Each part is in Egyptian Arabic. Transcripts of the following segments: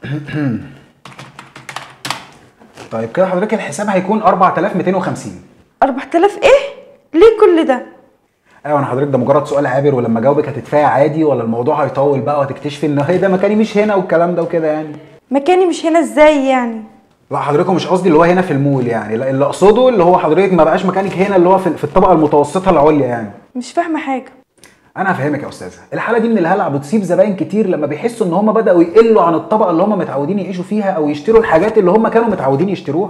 طيب كده حضرتك الحساب هيكون 4250 4000 ايه ليه كل ده ايوه انا حضرتك ده مجرد سؤال عابر ولما اجاوبك هتدفعي عادي ولا الموضوع هيطول بقى وهتكتشفي ان هي ده مكاني مش هنا والكلام ده وكده يعني مكاني مش هنا ازاي يعني لا حضرتك مش قصدي اللي هو هنا في المول يعني لا اللي اقصده اللي هو حضرتك ما بقاش مكانك هنا اللي هو في في الطبقه المتوسطه العليا يعني مش فاهمه حاجه انا هفهمك يا استاذه الحاله دي من الهلع بتصيب زباين كتير لما بيحسوا ان هم بداوا يقلوا عن الطبقه اللي هم متعودين يعيشوا فيها او يشتروا الحاجات اللي هم كانوا متعودين يشتروها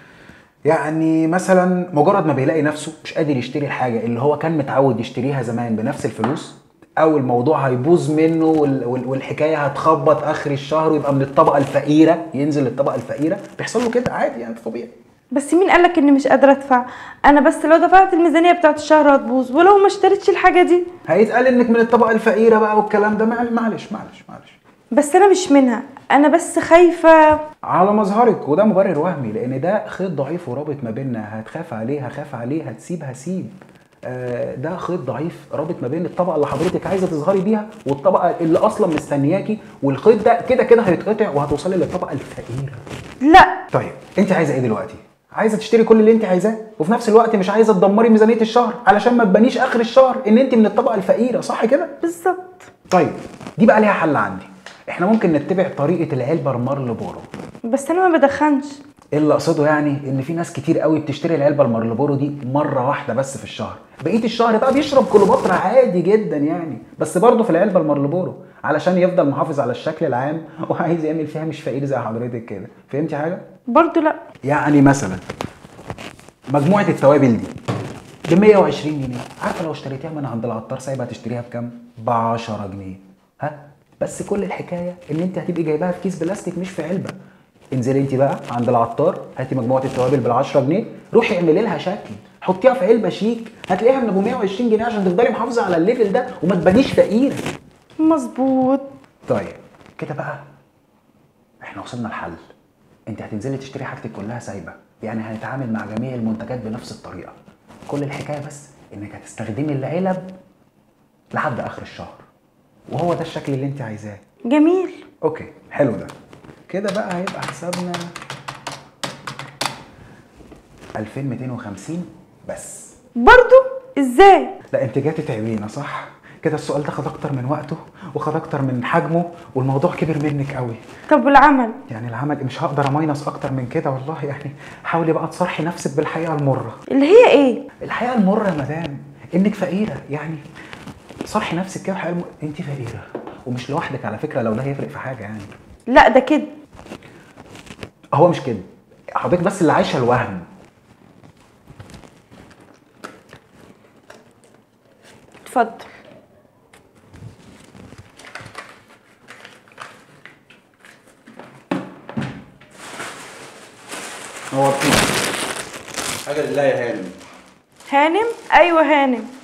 يعني مثلا مجرد ما بيلاقي نفسه مش قادر يشتري الحاجه اللي هو كان متعود يشتريها زمان بنفس الفلوس او الموضوع هيبوظ منه وال- وال- والحكايه هتخبط اخر الشهر ويبقى من الطبقه الفقيره ينزل للطبقه الفقيره بيحصل له كده عادي يعني طبيعي بس مين قالك اني مش قادره ادفع انا بس لو دفعت الميزانيه بتاعت الشهر هتبوظ ولو ما اشتريتش الحاجه دي هيتقال انك من الطبقه الفقيره بقى والكلام ده معل- معلش معلش معلش بس انا مش منها انا بس خايفه على مظهرك وده مبرر وهمي لان ده خيط ضعيف ورابط ما بيننا هتخاف عليه هخاف عليه هتسيب هسيب آه، ده خيط ضعيف رابط ما بين الطبقه اللي حضرتك عايزه تظهري بيها والطبقه اللي اصلا مستنياكي والخيط ده كده كده هيتقطع وهتوصلي للطبقه الفقيره لا طيب انت عايزه ايه دلوقتي عايزه تشتري كل اللي انت عايزاه وفي نفس الوقت مش عايزه تدمري ميزانيه الشهر علشان ما تبانيش اخر الشهر ان انت من الطبقه الفقيره صح كده بالظبط طيب دي بقى ليها حل عندي احنا ممكن نتبع طريقه العلبه المارل بورو بس انا ما بدخنش ايه اللي اقصده يعني ان في ناس كتير قوي بتشتري العلبه المارلبورو دي مره واحده بس في الشهر بقيه الشهر بقى بيشرب كليوباترا عادي جدا يعني بس برضه في العلبه المارلبورو علشان يفضل محافظ على الشكل العام وعايز يعمل فيها مش فقير زي حضرتك كده فهمتي حاجه برضو لا يعني مثلا مجموعه التوابل دي ب 120 جنيه عارفه لو اشتريتيها من عند العطار سايبه هتشتريها بكام ب 10 جنيه ها بس كل الحكايه ان انت هتبقي جايباها في كيس بلاستيك مش في علبه انزلي انت بقى عند العطار هاتي مجموعه التوابل بال 10 جنيه روحي اعملي لها شكل حطيها في علبه شيك هتلاقيها من ابو 120 جنيه عشان تفضلي محافظه على الليفل ده وما تبانيش فقيره مظبوط طيب كده بقى احنا وصلنا لحل انت هتنزلي تشتري حاجتك كلها سايبه يعني هنتعامل مع جميع المنتجات بنفس الطريقه كل الحكايه بس انك هتستخدمي العلب لحد اخر الشهر وهو ده الشكل اللي انت عايزاه جميل اوكي حلو ده كده بقى هيبقى حسابنا 2250 بس برضو ازاي لا انت جاي تتعبينا صح كده السؤال ده خد اكتر من وقته وخد اكتر من حجمه والموضوع كبر منك قوي طب والعمل يعني العمل مش هقدر اماينص اكتر من كده والله يعني حاولي بقى تصارحي نفسك بالحقيقه المره اللي هي ايه الحقيقه المره يا مدام انك فقيره يعني صارحي نفسك كده الحقيقه الم... انت فقيره ومش لوحدك على فكره لو ده هيفرق في حاجه يعني لا ده كده هو مش كده حضرتك بس اللي عايشه الوهم اتفضل هو حاجه لله يا هانم هانم ايوه هانم